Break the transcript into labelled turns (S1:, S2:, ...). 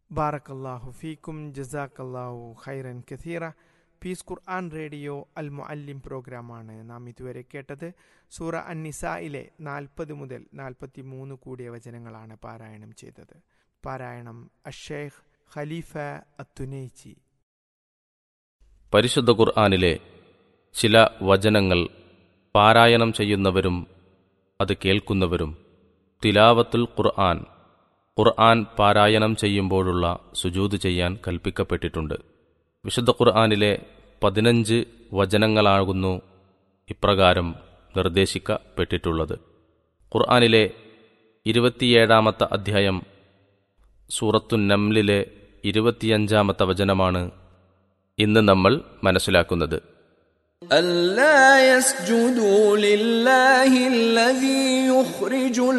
S1: ബാറക്കല്ലാഹു ഫീക്കും ജസാക്കല്ലാഹു ഖൈറൻ കഥീറ പീസ് ഖുർആൻ റേഡിയോ അൽ മുഅല്ലിം പ്രോഗ്രാമാണ് നാം ഇതുവരെ കേട്ടത് സൂറ അന്നിസയിലെ നാൽപ്പത് മുതൽ നാൽപ്പത്തി മൂന്ന് കൂടിയ വചനങ്ങളാണ് പാരായണം ചെയ്തത് പാരായണം അഷേഖ് ഖലീഫ അത്തുനൈച്ചി
S2: പരിശുദ്ധ ഖുർആാനിലെ ചില വചനങ്ങൾ പാരായണം ചെയ്യുന്നവരും അത് കേൾക്കുന്നവരും തിലാവത്തുൽ ഖുർആൻ ഖുർആൻ പാരായണം ചെയ്യുമ്പോഴുള്ള സുജൂത് ചെയ്യാൻ കൽപ്പിക്കപ്പെട്ടിട്ടുണ്ട് വിശുദ്ധ ഖുർആാനിലെ പതിനഞ്ച് വചനങ്ങളാകുന്നു ഇപ്രകാരം നിർദ്ദേശിക്കപ്പെട്ടിട്ടുള്ളത് ഖുർആാനിലെ ഇരുപത്തിയേഴാമത്തെ അധ്യായം സൂറത്തു നംലിലെ ഇരുപത്തിയഞ്ചാമത്തെ വചനമാണ് ഇന്ന് നമ്മൾ മനസ്സിലാക്കുന്നത്
S3: ألا يسجدوا لله الذي يخرج